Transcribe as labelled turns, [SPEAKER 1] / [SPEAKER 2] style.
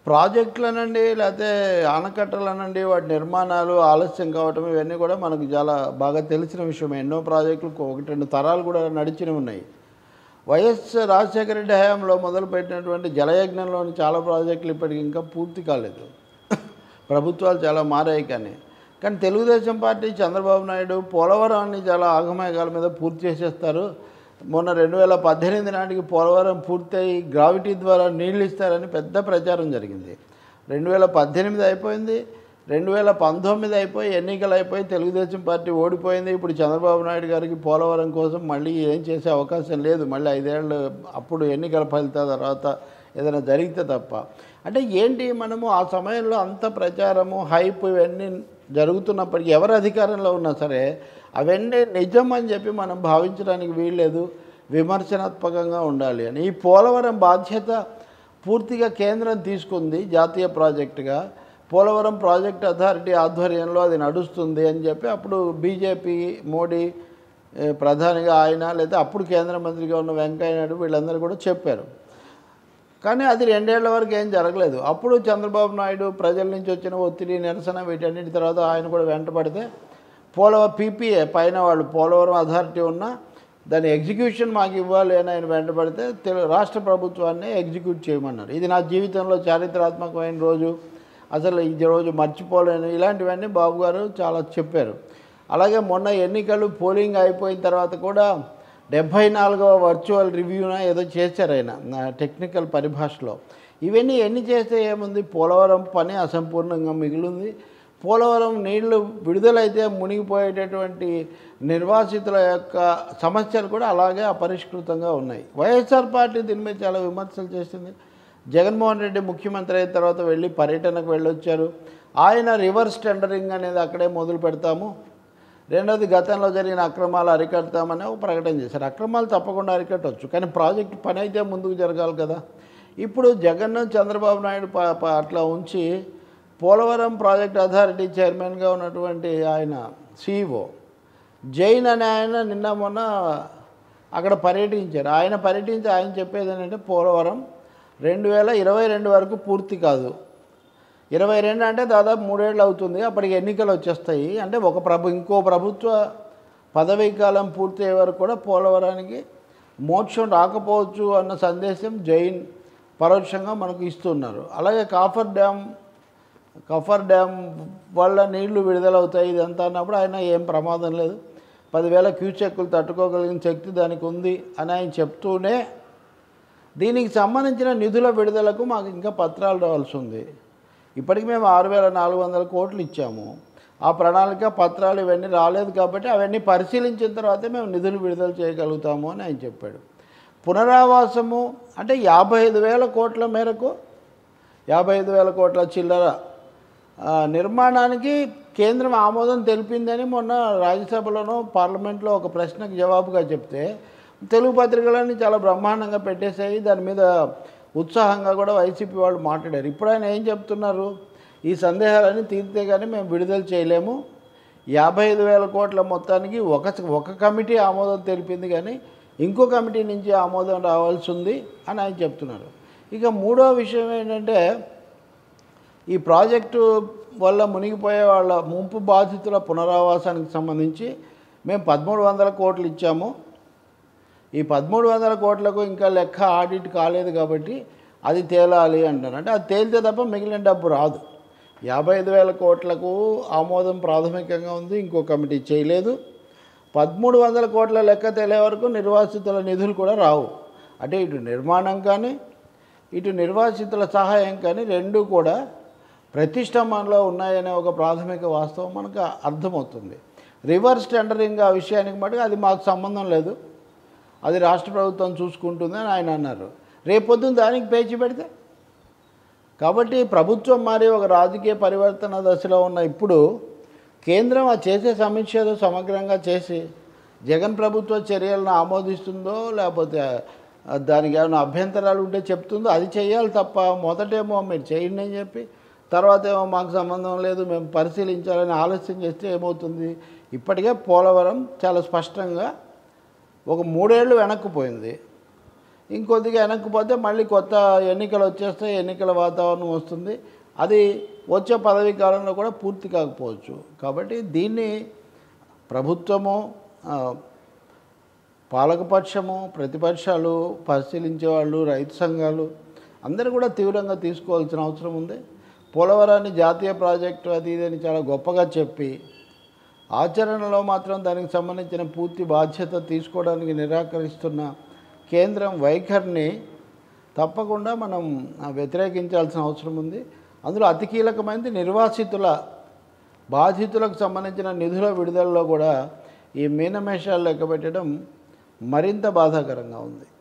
[SPEAKER 1] ప్రాజెక్టులనండి లేకపోతే ఆనకట్టలనండి వాటి నిర్మాణాలు ఆలస్యం కావటం ఇవన్నీ కూడా మనకు చాలా బాగా తెలిసిన విషయం ఎన్నో ప్రాజెక్టులు ఒకటి రెండు తరాలు కూడా నడిచినవి ఉన్నాయి వైఎస్ రాజశేఖర రెడ్డి హయాంలో మొదలుపెట్టినటువంటి జలయజ్ఞంలోని చాలా ప్రాజెక్టులు ఇప్పటికి ఇంకా పూర్తి కాలేదు ప్రభుత్వాలు చాలా మారాయి కానీ కానీ తెలుగుదేశం పార్టీ చంద్రబాబు నాయుడు పోలవరాన్ని చాలా ఆగమేఘాల మీద పూర్తి చేసేస్తారు మొన్న రెండు వేల పద్దెనిమిది నాటికి పోలవరం పూర్తయి గ్రావిటీ ద్వారా నీళ్ళు ఇస్తారని పెద్ద ప్రచారం జరిగింది రెండు వేల పద్దెనిమిది అయిపోయింది రెండు వేల పంతొమ్మిది అయిపోయి ఎన్నికలు అయిపోయి తెలుగుదేశం పార్టీ ఓడిపోయింది ఇప్పుడు చంద్రబాబు నాయుడు గారికి పోలవరం కోసం మళ్ళీ ఏం చేసే అవకాశం లేదు మళ్ళీ ఐదేళ్ళు అప్పుడు ఎన్నికల ఫలితాల తర్వాత ఏదైనా జరిగితే తప్ప అంటే ఏంటి మనము ఆ సమయంలో అంత ప్రచారము హైప్ ఇవన్నీ జరుగుతున్నప్పటికీ ఎవరు అధికారంలో ఉన్నా సరే అవన్నీ నిజం అని చెప్పి మనం భావించడానికి వీల్లేదు విమర్శనాత్మకంగా ఉండాలి అని ఈ పోలవరం బాధ్యత పూర్తిగా కేంద్రం తీసుకుంది జాతీయ ప్రాజెక్టుగా పోలవరం ప్రాజెక్ట్ అథారిటీ ఆధ్వర్యంలో అది నడుస్తుంది అని చెప్పి అప్పుడు బీజేపీ మోడీ ఏ, ప్రధానిగా ఆయన లేదా అప్పుడు కేంద్ర మంత్రిగా ఉన్న వెంకయ్య నాయుడు వీళ్ళందరూ కూడా చెప్పారు కానీ అది రెండేళ్ల వరకు ఏం జరగలేదు అప్పుడు చంద్రబాబు నాయుడు ప్రజల నుంచి వచ్చిన ఒత్తిడి నిరసన వీటన్నిటి తర్వాత ఆయన కూడా వెంటపడితే పోలవరం పీపీఏ పైన వాళ్ళు పోలవరం అథారిటీ ఉన్నా దాని ఎగ్జిక్యూషన్ మాకు ఇవ్వాలి అని ఆయన వెంటపడితే తెలు రాష్ట్ర ప్రభుత్వాన్ని ఎగ్జిక్యూట్ చేయమన్నారు ఇది నా జీవితంలో చారిత్రాత్మకమైన రోజు అసలు ఈ రోజు మర్చిపోలేను ఇలాంటివన్నీ బాబు గారు చాలా చెప్పారు అలాగే మొన్న ఎన్నికలు పోలింగ్ అయిపోయిన తర్వాత కూడా డెబ్భై నాలుగవ వర్చువల్ రివ్యూన ఏదో చేశారు ఆయన నా టెక్నికల్ పరిభాషలో ఇవన్నీ ఎన్ని చేస్తే ఏముంది పోలవరం పని అసంపూర్ణంగా మిగిలింది పోలవరం నీళ్లు విడుదలైతే మునిగిపోయేటటువంటి నిర్వాసితుల యొక్క సమస్యలు కూడా అలాగే అపరిష్కృతంగా ఉన్నాయి వైఎస్ఆర్ పార్టీ దీని మీద చాలా విమర్శలు చేసింది జగన్మోహన్ రెడ్డి ముఖ్యమంత్రి అయిన తర్వాత వెళ్ళి పర్యటనకు వెళ్ళొచ్చారు ఆయన రివర్స్ టెండరింగ్ అనేది అక్కడే మొదలు పెడతాము రెండోది గతంలో జరిగిన అక్రమాలు అరికడతామని ఒక ప్రకటన చేశారు అక్రమాలు తప్పకుండా అరికట్టవచ్చు కానీ ప్రాజెక్టు పని అయితే ముందుకు జరగాలి కదా ఇప్పుడు జగన్ చంద్రబాబు నాయుడు ప- ప- అట్లా ఉంచి పోలవరం ప్రాజెక్ట్ అథారిటీ చైర్మన్గా ఉన్నటువంటి ఆయన సిఇఓ జైన్ అనే ఆయన నిన్న మొన్న అక్కడ పర్యటించారు ఆయన పర్యటించి ఆయన చెప్పేది ఏంటంటే పోలవరం రెండు వేల ఇరవై రెండు వరకు పూర్తి కాదు ఇరవై రెండు అంటే దాదాపు మూడేళ్ళు అవుతుంది అప్పటికి ఎన్నికలు వచ్చేస్తాయి అంటే ఒక ప్రభు ఇంకో ప్రభుత్వ పదవీ కాలం పూర్తి అయ్యే వరకు కూడా పోలవరానికి మోక్షం రాకపోవచ్చు అన్న సందేశం జైన్ పరోక్షంగా మనకు ఇస్తున్నారు అలాగే కాఫర్ డ్యామ్ కఫర్ డ్యామ్ వల్ల నీళ్లు విడుదలవుతాయి ఇదంతా అన్నప్పుడు ఆయన ఏం ప్రమాదం లేదు పదివేల క్యూచెక్కులు తట్టుకోగలిగిన శక్తి దానికి ఉంది అని ఆయన చెప్తూనే దీనికి సంబంధించిన నిధుల విడుదలకు మాకు ఇంకా పత్రాలు రావాల్సి ఉంది ఇప్పటికి మేము ఆరు వేల నాలుగు వందల కోట్లు ఇచ్చాము ఆ ప్రణాళిక పత్రాలు ఇవన్నీ రాలేదు కాబట్టి అవన్నీ పరిశీలించిన తర్వాతే మేము నిధులు విడుదల చేయగలుగుతాము అని ఆయన చెప్పాడు పునరావాసము అంటే యాభై ఐదు వేల కోట్ల మేరకు యాభై ఐదు వేల కోట్ల చిల్లర ఆ, నిర్మాణానికి కేంద్రం ఆమోదం తెలిపిందని మొన్న రాజ్యసభలోనో పార్లమెంట్లో ఒక ప్రశ్నకు జవాబుగా చెప్తే తెలుగు పత్రికలన్నీ చాలా బ్రహ్మాండంగా పెట్టేశాయి దాని మీద ఉత్సాహంగా కూడా వైసీపీ వాళ్ళు మాట్లాడారు ఇప్పుడు ఆయన ఏం చెప్తున్నారు ఈ సందేహాలన్నీ తీరితే కానీ మేము విడుదల చేయలేము యాభై ఐదు వేల కోట్ల మొత్తానికి ఒక ఒక కమిటీ ఆమోదం తెలిపింది కానీ ఇంకో కమిటీ నుంచి ఆమోదం రావాల్సి ఉంది అని ఆయన చెప్తున్నారు ఇక మూడో విషయం ఏంటంటే ఈ ప్రాజెక్టు వల్ల మునిగిపోయే వాళ్ళ ముంపు బాధితుల పునరావాసానికి సంబంధించి మేము పదమూడు వందల కోట్లు ఇచ్చాము ఈ పదమూడు వందల కోట్లకు ఇంకా లెక్క ఆడిట్ కాలేదు కాబట్టి అది తేలాలి అంటారు అంటే అది తేలితే తప్ప మిగిలిన డబ్బు రాదు యాభై ఐదు వేల కోట్లకు ఆమోదం ప్రాథమికంగా ఉంది ఇంకో కమిటీ చేయలేదు పదమూడు వందల కోట్ల లెక్క తేలే వరకు నిర్వాసితుల నిధులు కూడా రావు అంటే ఇటు నిర్మాణం కానీ ఇటు నిర్వాసితుల సహాయం కానీ రెండు కూడా ప్రతిష్టంభంలో ఉన్నాయనే ఒక ప్రాథమిక వాస్తవం మనకు అర్థమవుతుంది రివర్స్ టెండరింగ్ ఆ విషయానికి మటుకు అది మాకు సంబంధం లేదు అది రాష్ట్ర ప్రభుత్వం చూసుకుంటుంది అని ఆయన అన్నారు రేపొద్దున దానికి పేచి పెడితే కాబట్టి ప్రభుత్వం మారి ఒక రాజకీయ పరివర్తన దశలో ఉన్న ఇప్పుడు కేంద్రం ఆ చేసే సమీక్ష ఏదో సమగ్రంగా చేసి జగన్ ప్రభుత్వ చర్యలను ఆమోదిస్తుందో లేకపోతే ఆ, దానికి ఏమైనా అభ్యంతరాలు ఉంటే చెప్తుందో అది చేయాలి తప్ప మొదటేమో మీరు చేయండి అని చెప్పి తర్వాత ఏమో మాకు సంబంధం లేదు మేము పరిశీలించాలని ఆలస్యం చేస్తే ఏమవుతుంది ఇప్పటికే పోలవరం చాలా స్పష్టంగా ఒక మూడేళ్ళు వెనక్కిపోయింది ఇంకొద్దిగా వెనక్కిపోతే మళ్ళీ కొత్త ఎన్నికలు వచ్చేస్తాయి ఎన్నికల వాతావరణం వస్తుంది అది వచ్చే పదవీ కాలంలో కూడా పూర్తి కాకపోవచ్చు కాబట్టి దీన్ని ప్రభుత్వము ఆ, పాలకపక్షము ప్రతిపక్షాలు పరిశీలించేవాళ్ళు రైతు సంఘాలు అందరూ కూడా తీవ్రంగా తీసుకోవాల్సిన అవసరం ఉంది పోలవరాన్ని జాతీయ ప్రాజెక్టు అది ఇది అని చాలా గొప్పగా చెప్పి ఆచరణలో మాత్రం దానికి సంబంధించిన పూర్తి బాధ్యత తీసుకోవడానికి నిరాకరిస్తున్న కేంద్రం వైఖరిని తప్పకుండా మనం ఆ, వ్యతిరేకించాల్సిన అవసరం ఉంది అందులో అతి కీలకమైనది నిర్వాసితుల బాధితులకు సంబంధించిన నిధుల విడుదలలో కూడా ఈ మీనమేషాలు లెక్క పెట్టడం మరింత బాధాకరంగా ఉంది